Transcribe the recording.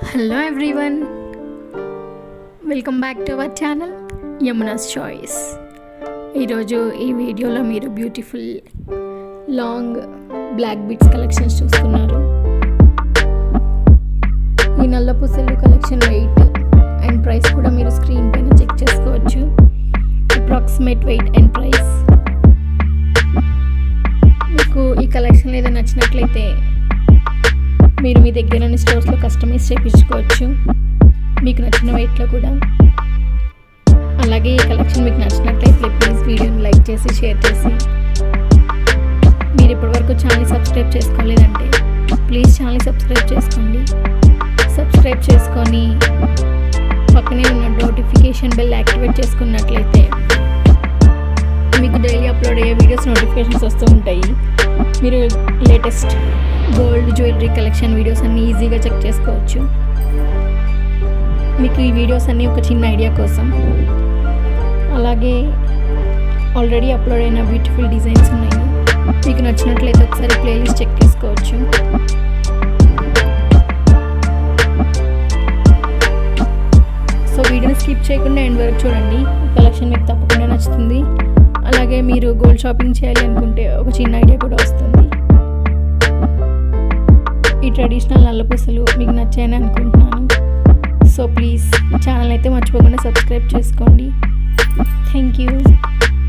hello everyone welcome back to our channel Yamuna's choice ఈరోజు ఈ వీడియోలో మీరు beautiful long black beads collections చూస్తున్నారు ఈ నల్ల పూసలు కలెక్షన్ వెయిట్ అండ్ ప్రైస్ కూడా మీరు స్క్రీన్ పైన చెక్ చేసుకోవచ్చు అప్రాక్సిమేట్ వెయిట్ అండ్ ప్రైస్ మీకు ఈ కలెక్షన్ ఏదో నచ్చినట్లయితే మీరు మీ దగ్గరని స్టోర్స్లో కస్టమైజ్ చేయించుకోవచ్చు మీకు నచ్చిన వెయిట్లో కూడా అలాగే ఈ కలెక్షన్ మీకు నచ్చినట్లయితే ప్లీజ్ వీడియోని లైక్ చేసి షేర్ చేసి మీరు ఇప్పటివరకు ఛానల్ సబ్స్క్రైబ్ చేసుకోలేదంటే ప్లీజ్ ఛానల్ సబ్స్క్రైబ్ చేసుకోండి సబ్స్క్రైబ్ చేసుకొని పక్కనే ఉన్న నోటిఫికేషన్ బెల్ యాక్టివేట్ చేసుకున్నట్లయితే మీకు డైలీ అప్లోడ్ అయ్యే వీడియోస్ నోటిఫికేషన్స్ వస్తూ ఉంటాయి మీరు latest gold jewellery collection videos అన్నీ ఈజీగా చెక్ చేసుకోవచ్చు మీకు ఈ వీడియోస్ అన్నీ ఒక చిన్న ఐడియా కోసం అలాగే ఆల్రెడీ అప్లోడ్ అయిన బ్యూటిఫుల్ డిజైన్స్ ఉన్నాయి మీకు నచ్చినట్లయితే ఒకసారి ప్లేలిస్ట్ చెక్ చేసుకోవచ్చు సో వీడియోని స్కిప్ చేయకుండా ఎండ్ వరకు చూడండి కలెక్షన్ మీకు తప్పకుండా నచ్చుతుంది అలాగే మీరు గోల్డ్ షాపింగ్ చేయాలి అనుకుంటే ఒక చిన్న ఐడియా కూడా వస్తుంది ఈ ట్రెడిషనల్ నల్ల పూసలు మీకు నచ్చాయని అనుకుంటున్నాను సో ప్లీజ్ ఛానల్ అయితే మర్చిపోకుండా సబ్స్క్రైబ్ చేసుకోండి థ్యాంక్ యూ